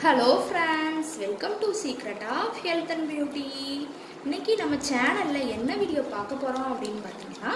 hello friends welcome to secret of health and beauty இன்னைக்கு நம்ம சேனலில் என்ன வீடியோ பார்க்க போகிறோம் அப்படின்னு பார்த்தீங்கன்னா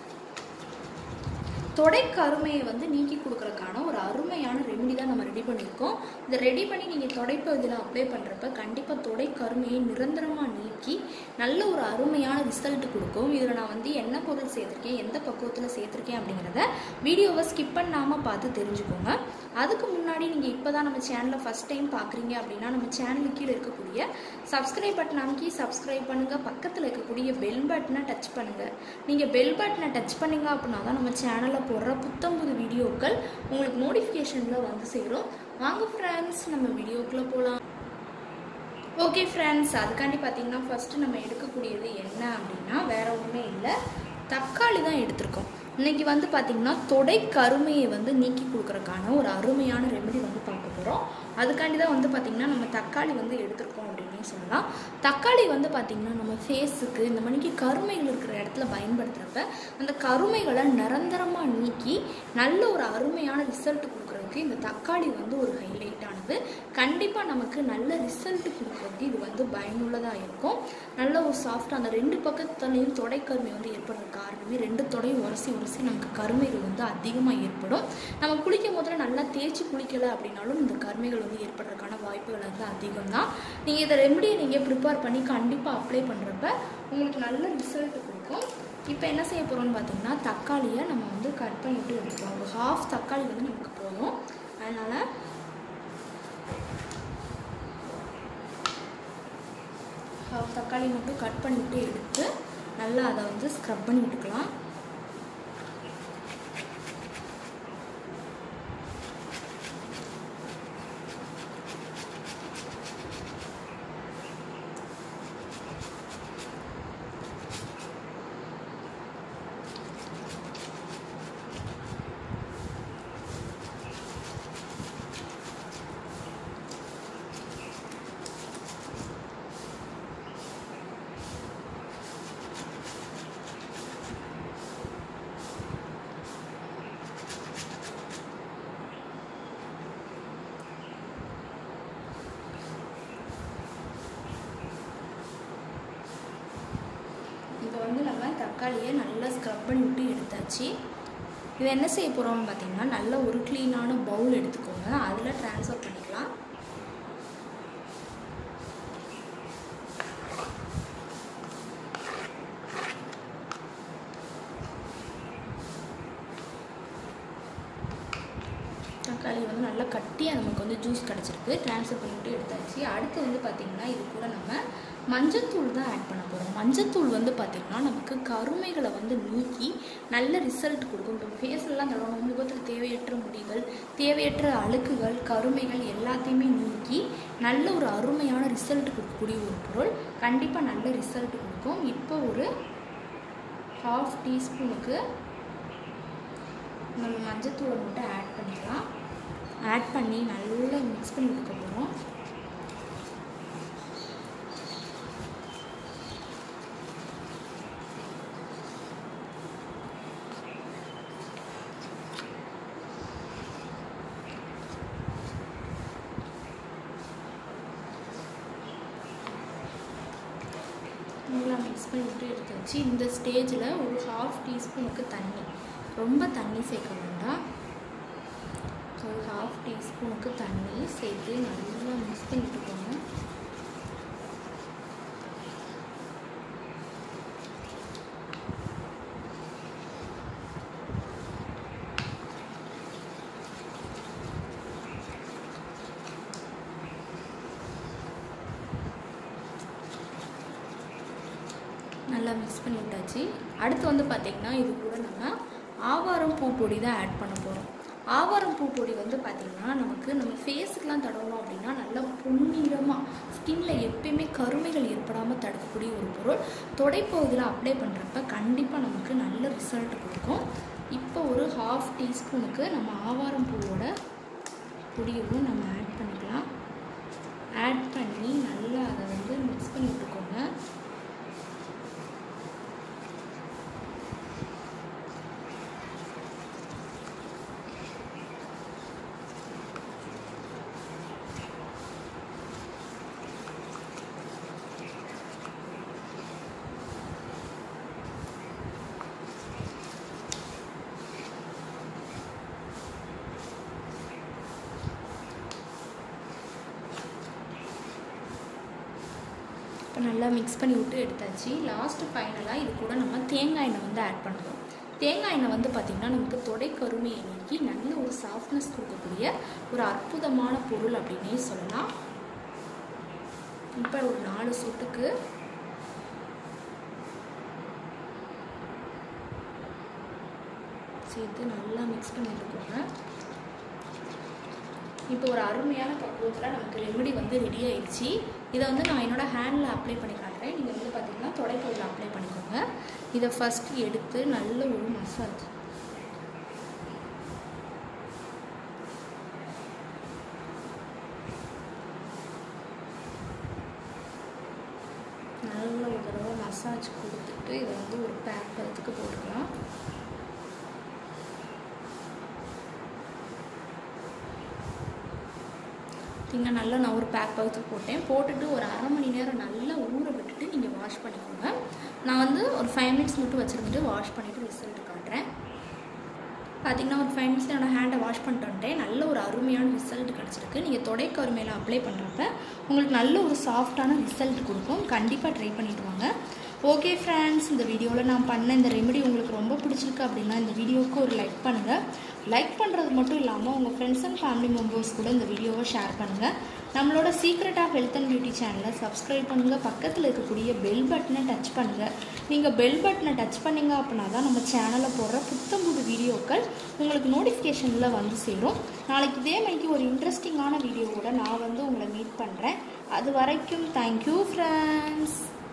தொடை கருமையை வந்து நீக்கி கொடுக்கறதுக்கான ஒரு அருமையான ரெமெடி தான் நம்ம ரெடி பண்ணியிருக்கோம் இதை ரெடி பண்ணி நீங்கள் தொடைப்பகுதியில் அப்ளை பண்ணுறப்ப கண்டிப்பாக தொடை கருமையை நிரந்தரமாக நீக்கி நல்ல ஒரு அருமையான ரிசல்ட் கொடுக்கும் இதில் நான் வந்து என்ன பொருள் சேர்த்துருக்கேன் எந்த பக்குவத்தில் சேர்த்துருக்கேன் அப்படிங்கிறத வீடியோவை ஸ்கிப் பண்ணாமல் பார்த்து தெரிஞ்சுக்கோங்க அதுக்கு முன்னாடி நீங்கள் இப்போ தான் நம்ம சேனலை ஃபஸ்ட் டைம் பார்க்குறீங்க அப்படின்னா நம்ம சேனலுக்கு கீழே இருக்கக்கூடிய சப்ஸ்கிரைப் பட்டன் அமைக்கி சப்ஸ்கிரைப் பண்ணுங்கள் பக்கத்தில் இருக்கக்கூடிய பெல் பட்டனை டச் பண்ணுங்கள் நீங்கள் பெல் பட்டனை டச் பண்ணீங்க அப்படின்னா தான் நம்ம சேனலில் போடுற புத்தம் புது வீடியோக்கள் உங்களுக்கு நோட்டிஃபிகேஷனில் வந்து சேரும் வாங்க ஃப்ரெண்ட்ஸ் நம்ம வீடியோக்குள்ளே போகலாம் ஓகே ஃப்ரெண்ட்ஸ் அதுக்காண்டி பார்த்தீங்கன்னா ஃபஸ்ட்டு நம்ம எடுக்கக்கூடியது என்ன அப்படின்னா வேற ஒன்றுமே இல்லை தக்காளி தான் எடுத்திருக்கோம் இன்னைக்கு வந்து பார்த்திங்கன்னா தொடை கருமையை வந்து நீக்கி கொடுக்குறக்கான ஒரு அருமையான ரெமெடி வந்து பார்க்க போகிறோம் அதுக்காண்டி தான் வந்து பார்த்திங்கன்னா நம்ம தக்காளி வந்து எடுத்திருக்கோம் அப்படின்னே சொல்லலாம் தக்காளி வந்து பார்த்திங்கன்னா நம்ம ஃபேஸுக்கு இந்த மணிக்கு கருமைகள் இருக்கிற இடத்துல பயன்படுத்துகிறப்ப அந்த கருமைகளை நிரந்தரமாக நீக்கி நல்ல ஒரு அருமையான ரிசல்ட் கொடுக்குறதுக்கு இந்த தக்காளி வந்து ஒரு ஹைலைட் ஆனது கண்டிப்பாக நமக்கு நல்ல ரிசல்ட் கொடுக்குறதுக்கு இது வந்து பயனுள்ளதாக இருக்கும் நல்ல ஒரு சாஃப்ட் அந்த ரெண்டு பக்கத்துலேயும் தொடை கருமை வந்து ஏற்படுற காரணமே ரெண்டு தொடையும் உரசி உரசி நமக்கு கருமைகள் வந்து அதிகமாக ஏற்படும் நம்ம குளிக்கும் போதில் நல்லா தேய்ச்சி குளிக்கலை அப்படின்னாலும் இந்த கருமைகள் வந்து ஏற்படுறதுக்கான வாய்ப்புகள் வந்து அதிகம் தான் நீங்கள் இதை ரெமடியை நீங்கள் ப்ரிப்பேர் பண்ணி கண்டிப்பாக அப்ளை பண்ணுறப்ப உங்களுக்கு நல்ல ரிசல்ட் கொடுக்கும் இப்போ என்ன செய்ய போகிறோம்னு பார்த்தீங்கன்னா தக்காளியை நம்ம வந்து கட் பண்ணிவிட்டு எடுக்கலாம் ஒரு ஹாஃப் தக்காளி வந்து நமக்கு போதும் அதனால் ஹாஃப் தக்காளி மட்டும் கட் பண்ணிவிட்டு எடுத்து நல்லா அதை வந்து ஸ்க்ரப் பண்ணி விட்டுக்கலாம் இப்போ வந்து நம்ம தக்காளியை நல்லா ஸ்க்ரப் பண்ணி விட்டு எடுத்தாச்சு இதை என்ன செய்ய போகிறோம்னு பார்த்தீங்கன்னா நல்ல ஒரு க்ளீனான பவுல் எடுத்துக்கோங்க அதில் ட்ரான்ஸ்ஃபர் பண்ணிக்கலாம் தக்காளி வந்து நல்லா கட்டியாக நமக்கு வந்து ஜூஸ் கிடச்சிருக்கு ட்ரான்ஸ்ஃபர் பண்ணிவிட்டு எடுத்தாச்சு அடுத்து வந்து பார்த்திங்கன்னா இது கூட நம்ம மஞ்சத்தூள் தான் ஆட் பண்ண போகிறோம் மஞ்சத்தூள் வந்து பார்த்திங்கன்னா நமக்கு கருமைகளை வந்து நீக்கி நல்ல ரிசல்ட் கொடுக்கும் இப்போ ஃபேஸ்லாம் தடவணும் முகத்தில் தேவையற்ற முடிகள் தேவையற்ற அழுக்குகள் கருமைகள் எல்லாத்தையுமே நீக்கி நல்ல ஒரு அருமையான ரிசல்ட் கொடுக்கக்கூடிய ஒரு பொருள் கண்டிப்பாக நல்ல ரிசல்ட் கொடுக்கும் இப்போ ஒரு ஹாஃப் டீஸ்பூனுக்கு நம்ம மஞ்சத்தூளை மட்டும் ஆட் பண்ணிக்கலாம் ஆட் பண்ணி நல்லா மிக்ஸ் பண்ணி கொடுக்க போகிறோம் நல்லா மிக்ஸ் பண்ணிவிட்டு எடுத்தாச்சு இந்த ஸ்டேஜில் ஒரு ஹாஃப் டீஸ்பூனுக்கு தண்ணி ரொம்ப தண்ணி சேர்க்க வேண்டாம் ஒரு ஹாஃப் டீஸ்பூனுக்கு தண்ணி சேர்த்து நல்லா மிக்ஸ் பண்ணிட்டு போங்க நல்லா மிக்ஸ் பண்ணி விட்டாச்சு அடுத்து வந்து பார்த்திங்கன்னா இது கூட நம்ம ஆவாரம் பூ பொடி தான் ஆட் பண்ண போகிறோம் ஆவாரம் பூ பொடி வந்து பார்த்திங்கன்னா நமக்கு நம்ம ஃபேஸுக்கெலாம் தடவணும் அப்படின்னா நல்லா பொன்னிறமாக ஸ்கின்ல எப்பயுமே கருமைகள் ஏற்படாமல் தடுக்கக்கூடிய ஒரு பொருள் தொடைப்பகுதியில் அப்ளை பண்ணுறப்ப கண்டிப்பாக நமக்கு நல்ல ரிசல்ட் கொடுக்கும் இப்போ ஒரு ஹாஃப் டீஸ்பூனுக்கு நம்ம ஆவாரம் பூவோட பொடியவும் நம்ம ஆட் பண்ணிக்கலாம் ஆட் பண்ணி நல்லா அதை வந்து மிக்ஸ் பண்ணி விட்டுக்கோங்க நல்லா மிக்ஸ் பண்ணி விட்டு எடுத்தாச்சு லாஸ்ட்டு ஃபைனலாக இது கூட நம்ம தேங்காய் எண்ணெய் வந்து ஆட் பண்ணுறோம் தேங்காய் எண்ணெய் வந்து பார்த்திங்கன்னா நமக்கு தொடை கருமையை நீக்கி நல்ல ஒரு சாஃப்ட்னஸ் கொடுக்கக்கூடிய ஒரு அற்புதமான பொருள் அப்படின்னே சொல்லலாம் இப்போ ஒரு நாலு சொட்டுக்கு சேர்த்து நல்லா மிக்ஸ் பண்ணி எடுத்துக்கோங்க இப்போ ஒரு அருமையான பக்குவத்தில் நமக்கு ரெமெடி வந்து ரெடி ஆயிடுச்சு இதை வந்து நான் என்னோடய ஹேண்டில் அப்ளை பண்ணி காட்டுறேன் நீங்கள் வந்து பார்த்தீங்கன்னா தொடைப்பகுதியில் அப்ளை பண்ணிக்கோங்க இதை ஃபஸ்ட்டு எடுத்து நல்ல ஒரு மசாஜ் நல்ல ஒரு தடவை மசாஜ் கொடுத்துட்டு இதை வந்து ஒரு பேக் பதத்துக்கு போட்டுக்கலாம் நீங்கள் நல்லா நான் ஒரு பேக் பகுத்துக்கு போட்டேன் போட்டுட்டு ஒரு அரை மணி நேரம் நல்லா ஊற விட்டுட்டு நீங்கள் வாஷ் பண்ணிக்கோங்க நான் வந்து ஒரு ஃபைவ் மினிட்ஸ் மட்டும் வச்சுருந்துட்டு வாஷ் பண்ணிவிட்டு ரிசல்ட் காட்டுறேன் பார்த்தீங்கன்னா ஒரு ஃபைவ் மினிட்ஸில் என்னோட ஹேண்டை வாஷ் பண்ணிட்டு வந்துட்டேன் நல்ல ஒரு அருமையான ரிசல்ட் கிடச்சிருக்கு நீங்கள் தொடைக்கு அருமையில் அப்ளை பண்ணுறப்ப உங்களுக்கு நல்ல ஒரு சாஃப்டான ரிசல்ட் கொடுக்கும் கண்டிப்பாக ட்ரை பண்ணிட்டு வாங்க ஓகே ஃப்ரெண்ட்ஸ் இந்த வீடியோவில் நான் பண்ண இந்த ரெமெடி உங்களுக்கு ரொம்ப பிடிச்சிருக்கு அப்படின்னா இந்த வீடியோவுக்கு ஒரு லைக் பண்ணுங்கள் லைக் பண்ணுறது மட்டும் இல்லாமல் உங்கள் ஃப்ரெண்ட்ஸ் அண்ட் ஃபேமிலி மெம்பர்ஸ் கூட இந்த வீடியோவை ஷேர் பண்ணுங்கள் நம்மளோட secret of health and beauty சேனலை சப்ஸ்கிரைப் பண்ணுங்கள் பக்கத்தில் இருக்கக்கூடிய பெல் பட்டனை டச் பண்ணுங்கள் நீங்கள் பெல் பட்டனை டச் பண்ணிங்க அப்படின்னா தான் நம்ம சேனலில் போடுற புத்தம் புது வீடியோக்கள் உங்களுக்கு நோட்டிஃபிகேஷனில் வந்து சேரும் நாளைக்கு இதே மாதிரி ஒரு இன்ட்ரெஸ்டிங்கான வீடியோவோட நான் வந்து உங்களை மீட் பண்ணுறேன் அது வரைக்கும் தேங்க்யூ ஃப்ரெண்ட்ஸ்